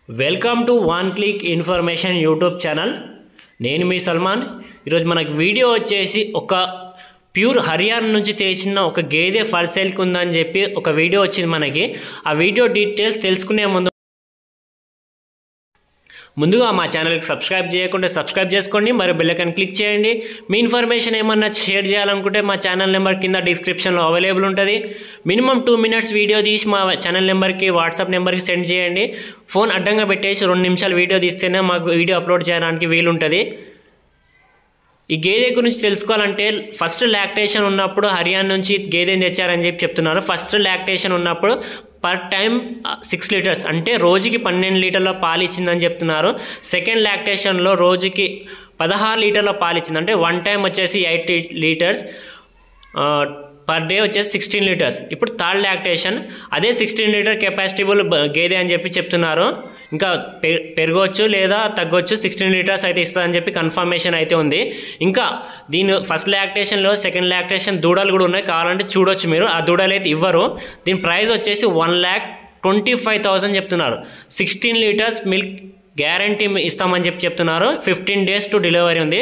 welcome to one click information YouTube channel నేను మీ సల్మాన్ ఈరోజు మనకి వీడియో వచ్చేసి ఒక ప్యూర్ హర్యానా నుంచి తెచ్చిన ఒక గేదె ఫర్ సేల్కి ఉందని చెప్పి ఒక వీడియో వచ్చింది మనకి ఆ వీడియో డీటెయిల్స్ తెలుసుకునే ముందు ముందుగా మా ఛానల్కి సబ్స్క్రైబ్ చేయకుండా సబ్స్క్రైబ్ చేసుకోండి మరి బెల్లైకన్ క్లిక్ చేయండి మీ ఇన్ఫర్మేషన్ ఏమన్నా షేర్ చేయాలనుకుంటే మా ఛానల్ నెంబర్ కింద డిస్క్రిప్షన్లో అవైలబుల్ ఉంటుంది మినిమం టూ మినిట్స్ వీడియో తీసి మా ఛానల్ నెంబర్కి వాట్సాప్ నెంబర్కి సెండ్ చేయండి ఫోన్ అడ్డంగా పెట్టేసి రెండు నిమిషాలు వీడియో తీస్తేనే మాకు వీడియో అప్లోడ్ చేయడానికి వీలుంటుంది ఈ గేదె గురించి తెలుసుకోవాలంటే ఫస్ట్ లాక్టేషన్ ఉన్నప్పుడు హర్యానా నుంచి గేదెని తెచ్చారని చెప్పి చెప్తున్నారు ఫస్ట్ లాక్టేషన్ ఉన్నప్పుడు పర్ టైం సిక్స్ లీటర్స్ అంటే రోజుకి పన్నెండు లీటర్ల పాలు ఇచ్చిందని చెప్తున్నారు సెకండ్ లాక్టేషన్లో రోజుకి పదహారు లీటర్ల పాలు ఇచ్చింది అంటే వన్ టైం వచ్చేసి ఎయిట్ లీటర్స్ పర్ డే వచ్చేసి సిక్స్టీన్ లీటర్స్ ఇప్పుడు థర్డ్ లాక్టేషన్ అదే సిక్స్టీన్ లీటర్ కెపాసిటీబుల్ గేదె అని చెప్పి చెప్తున్నారు ఇంకా పె- పెరగవచ్చు లేదా తగ్గొచ్చు సిక్స్టీన్ లీటర్స్ అయితే ఇస్తుందని చెప్పి కన్ఫర్మేషన్ అయితే ఉంది ఇంకా దీని ఫస్ట్ లాక్టేషన్లో సెకండ్ లాక్టేషన్ దూడలు కూడా ఉన్నాయి కావాలంటే చూడొచ్చు మీరు ఆ దూడలు అయితే ఇవ్వరు దీని ప్రైస్ వచ్చేసి one lakh twenty five thousand చెప్తున్నారు సిక్స్టీన్ లీటర్స్ మిల్క్ గ్యారంటీ ఇస్తామని చెప్పి చెప్తున్నారు ఫిఫ్టీన్ డేస్ టు డెలివరీ ఉంది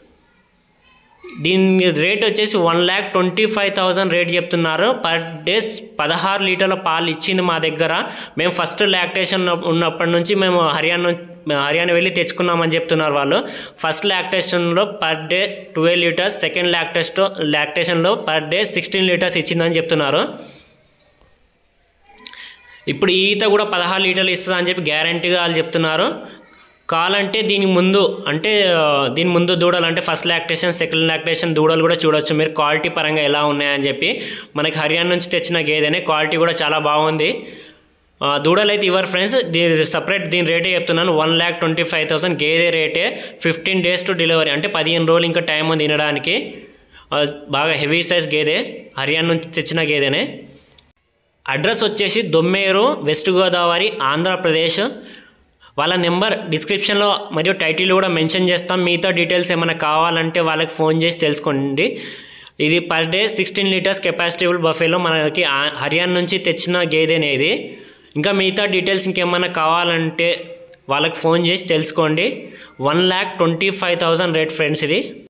దీని రేట్ వచ్చేసి one lakh twenty five thousand rate చెప్తున్నారు పర్ డేస్ పదహారు లీటర్ల పాలు ఇచ్చింది మా దగ్గర మేము ఫస్ట్ లాక్టేషన్ ఉన్నప్పటి నుంచి మేము హర్యానా నుంచి- హర్యానా వెళ్ళి తెచ్చుకున్నామని చెప్తున్నారు వాళ్ళు ఫస్ట్ లాక్టేషన్లో per day twelve litres second లాక్టేస్ట్ లాక్టేషన్లో పర్ డే సిక్స్టీన్ లీటర్స్ ఇచ్చిందని చెప్తున్నారు ఇప్పుడు ఈత కూడా పదహారు లీటర్లు ఇస్తుంది అని చెప్పి గ్యారంటీగా వాళ్ళు చెప్తున్నారు కావాలంటే దీని ముందు అంటే ఆ, దీని ముందు దూడలు అంటే ఫస్ట్ లాక్టేషన్ సెకండ్ లాక్టేషన్ దూడలు కూడా చూడొచ్చు మీరు క్వాలిటీ పరంగా ఎలా ఉన్నాయని చెప్పి మనకి హర్యానా నుంచి తెచ్చిన గేదెనే క్వాలిటీ కూడా చాలా బాగుంది ఆ, దూడలు అయితే ఇవ్వరు ఫ్రెండ్స్ దీని సపరేట్ దీని రేటే చెప్తున్నాను one lakh twenty five thousand గేదె రేటే ఫిఫ్టీన్ డేస్ టు డెలివరీ అంటే పదిహేను రోజులు ఇంకా టైం ఉంది తినడానికి ఆ, బాగా హెవీ సైజ్ గేదె హర్యానా నుంచి తెచ్చిన గేదెనే అడ్రస్ వచ్చేసి దొమ్మేరు వెస్ట్ గోదావరి ఆంధ్రప్రదేశ్ వాళ్ళ నెంబర్ డిస్క్రిప్షన్లో మరియు టైటిల్ కూడా మెన్షన్ చేస్తాం మిగతా డీటెయిల్స్ ఏమైనా కావాలంటే వాళ్ళకి ఫోన్ చేసి తెలుసుకోండి ఇది పర్ డే సిక్స్టీన్ లీటర్స్ కెపాసిటీబుల్ బఫేలో మనకి ఆ- హర్యానా నుంచి తెచ్చిన గేదెనే ఇది ఇంకా మిగతా డీటెయిల్స్ ఇంకేమైనా కావాలంటే వాళ్ళకి ఫోన్ చేసి తెలుసుకోండి one lakh twenty five thousand rate friends ఇది